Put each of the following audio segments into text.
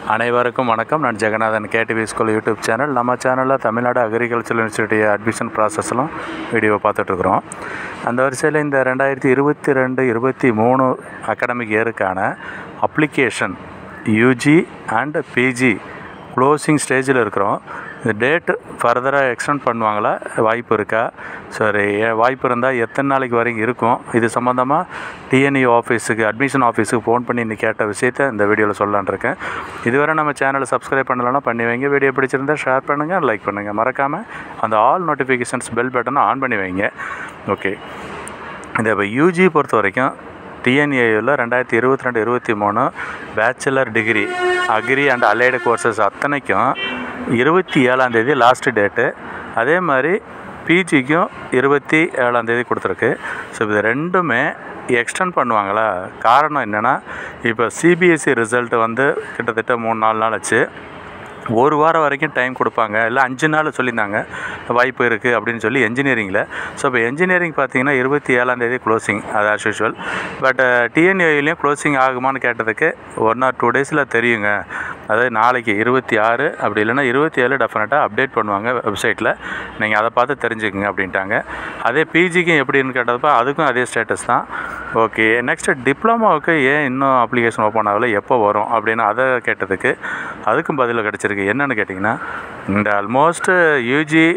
அனைவருக்கும் வணக்கம் நான் Jagannathan KTV school YouTube channel நம்ம சேனலில் தமிழ்நாடு அக்ரிகல்ச்சர் யூனிவர்சிட்டி அட்மிஷன் ப்ராசஸ்லாம் வீடியோ பார்த்துட்ருக்குறோம் அந்த வரிசையில் இந்த ரெண்டாயிரத்தி இருபத்தி ரெண்டு இருபத்தி மூணு அகாடமிக் இயருக்கான application UG and PG closing ஸ்டேஜில் இருக்கிறோம் இந்த டேட்டு ஃபர்தராக எக்ஸ்டெண்ட் பண்ணுவாங்களா வாய்ப்பு இருக்கா சரி ஏ- வாய்ப்பு இருந்தால் எத்தனை நாளைக்கு வரைக்கும் இருக்கும் இது சம்மந்தமாக டிஎன்இ ஆஃபீஸுக்கு அட்மிஷன் ஆஃபீஸுக்கு ஃபோன் பண்ணி இன்னைக்கு கேட்ட விஷயத்த இந்த வீடியோவில் சொல்லலான்னு இருக்கேன் இதுவரை நம்ம சேனலை சப்ஸ்கிரைப் பண்ணலைன்னா பண்ணி வைங்க வீடியோ பிடிச்சிருந்தா ஷேர் பண்ணுங்கள் லைக் பண்ணுங்கள் மறக்காமல் அந்த ஆல் நோட்டிஃபிகேஷன்ஸ் பெல் பட்டனை ஆன் பண்ணி வைங்க ஓகே இந்த இப்போ யூஜி பொறுத்த வரைக்கும் டிஎன்ஏயில் ரெண்டாயிரத்தி இருபத்தி ரெண்டு இருபத்தி மூணு bachelor degree agri and allied courses அத்தனைக்கும் இருபத்தி ஏழாந்தேதி லாஸ்ட் டேட்டு அதே மாதிரி பிஜிக்கும் இருபத்தி ஏழாந்தேதி கொடுத்துருக்கு ஸோ இது ரெண்டுமே எக்ஸ்டெண்ட் பண்ணுவாங்களா காரணம் என்னென்னா இப்போ சிபிஎஸ்சி ரிசல்ட் வந்து கிட்டத்தட்ட மூணு நாலு நாள் ஆச்சு ஒரு வாரம் வரைக்கும் டைம் கொடுப்பாங்க இல்லை அஞ்சு நாள் சொல்லியிருந்தாங்க வாய்ப்பு இருக்குது அப்படின்னு சொல்லி என்ஜினியரிங்கில் ஸோ இப்போ என்ஜினியரிங் பார்த்தீங்கன்னா இருபத்தி ஏழாந்தேதி க்ளோசிங் அது ஆஸ் யூஷுவல் பட் டிஎன்ஏலையும் க்ளோசிங் ஆகுமான்னு கேட்டதுக்கு ஒன் ஆர் டூ டேஸில் தெரியுங்க அதாவது நாளைக்கு இருபத்தி ஆறு அப்படி இல்லைன்னா இருபத்தி ஏழு டெஃபினட்டாக அப்டேட் பண்ணுவாங்க வெப்சைட்டில் நீங்கள் அதை பார்த்து தெரிஞ்சுக்குங்க அப்படின்ட்டாங்க அதே பிஜிக்கும் எப்படின்னு கேட்டப்போ அதுக்கும் அதே ஸ்டேட்டஸ் தான் ஓகே நெக்ஸ்ட் டிப்ளமாவுக்கு ஏன் இன்னும் அப்ளிகேஷன் ஓப்பன் ஆகலை எப்போ வரும் அப்படின்னு அதை கேட்டதுக்கு அதுக்கும் பதில் கிடச்சிருக்கு என்னன்னு கேட்டிங்கன்னா இந்த ஆல்மோஸ்ட்டு யூஜி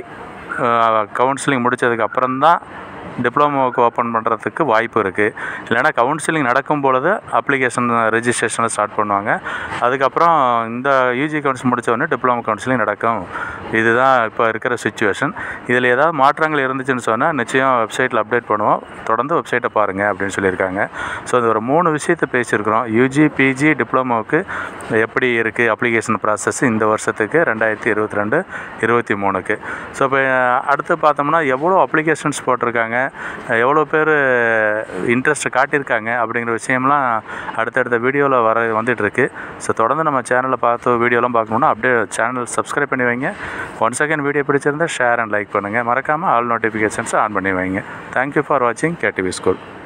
கவுன்சிலிங் முடித்ததுக்கு அப்புறம்தான் டிப்ளமோவுக்கு ஓப்பன் பண்ணுறதுக்கு வாய்ப்பு இருக்குது இல்லைன்னா கவுன்சிலிங் நடக்கும் பொழுது அப்ளிகேஷன் ரெஜிஸ்ட்ரேஷனை ஸ்டார்ட் பண்ணுவாங்க அதுக்கப்புறம் இந்த யூஜி கவுன்சில் முடிச்ச உடனே டிப்ளமோ கவுன்சிலிங் நடக்கும் இதுதான் இப்போ இருக்கிற சுச்சுவேஷன் இதில் ஏதாவது மாற்றங்கள் இருந்துச்சுன்னு சொன்னால் நிச்சயம் வெப்சைட்டில் அப்டேட் பண்ணுவோம் தொடர்ந்து வெப்சைட்டை பாருங்கள் அப்படின்னு சொல்லியிருக்காங்க ஸோ இது ஒரு மூணு விஷயத்தை பேசியிருக்கிறோம் யூஜி பிஜி டிப்ளமோவுக்கு எப்படி இருக்குது அப்ளிகேஷன் ப்ராசஸ் இந்த வருஷத்துக்கு ரெண்டாயிரத்தி இருபத்தி ரெண்டு இருபத்தி மூணுக்கு ஸோ இப்போ அடுத்து பார்த்தோம்னா எவ்வளோ அப்ளிகேஷன்ஸ் போட்டிருக்காங்க எவ்வளோ பேர் இன்ட்ரெஸ்ட் காட்டியிருக்காங்க அப்படிங்கிற விஷயம்லாம் அடுத்தடுத்த வீடியோவில் வர வந்துட்டுருக்கு ஸோ தொடர்ந்து நம்ம சேனலை பார்த்து வீடியோலாம் பார்க்கணுன்னா அப்படியே சேனல் சப்ஸ்கிரைப் பண்ணி வைங்க ஒன் செகண்ட் வீடியோ பிடிச்சிருந்தா ஷேர் அண்ட் லைக் பண்ணுங்கள் மறக்காமல் ஆல் நோட்டிஃபிகேஷன்ஸ் ஆன் பண்ணி வைங்க தேங்க்யூ ஃபார் வாட்சிங் கேடிவி ஸ்கூல்